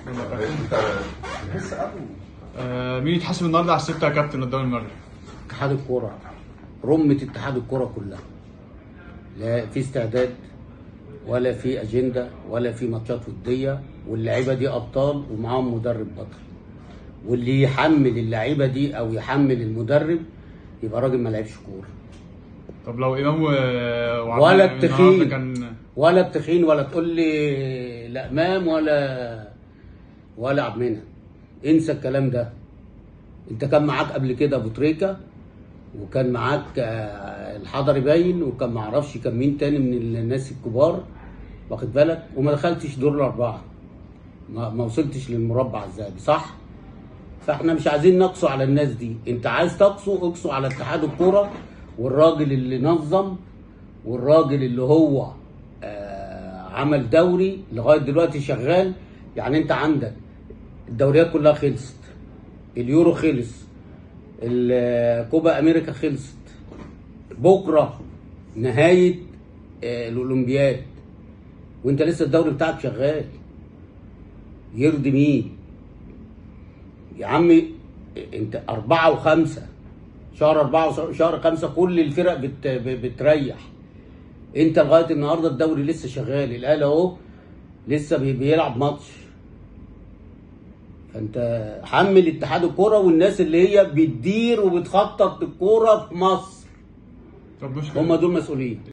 آه مين يتحاسب النهارده على الستة يا كابتن قدام المغرب؟ اتحاد الكرة رمة اتحاد الكرة كلها لا في استعداد ولا في اجنده ولا في ماتشات وديه واللعيبه دي ابطال ومعاهم مدرب بطل واللي يحمل اللعيبه دي او يحمل المدرب يبقى راجل ما لعبش كوره طب لو امام و... وعبد ولا المنعم التخين النهاردة كان ولا التخين ولا تقول لي لا امام ولا ولا عبد المنعم انسى الكلام ده انت كان معاك قبل كده ابو تريكه وكان معاك آه، الحضري باين وكان معرفش كان مين تاني من الناس الكبار واخد بالك وما دخلتش دور الاربعه ما, ما وصلتش للمربع الذهبي صح فاحنا مش عايزين نقصو على الناس دي انت عايز تقصو اقصو على اتحاد الكوره والراجل اللي نظم والراجل اللي هو آه عمل دوري لغايه دلوقتي شغال يعني انت عندك الدوريات كلها خلصت اليورو خلص الكوبا امريكا خلصت بكره نهايه آه، الاولمبياد وانت لسه الدوري بتاعك شغال يرضي مين يا عمي انت أربعة وخمسة شهر أربعة وشهر خمسة كل الفرق بت... ب- بتريح انت لغاية النهاردة الدوري لسه شغال الأهلي اهو لسه بي... بيلعب ماتش فانت حمل اتحاد الكوره والناس اللي هي بتدير وبتخطط الكوره في مصر طب مشكلة هم دول مسؤولين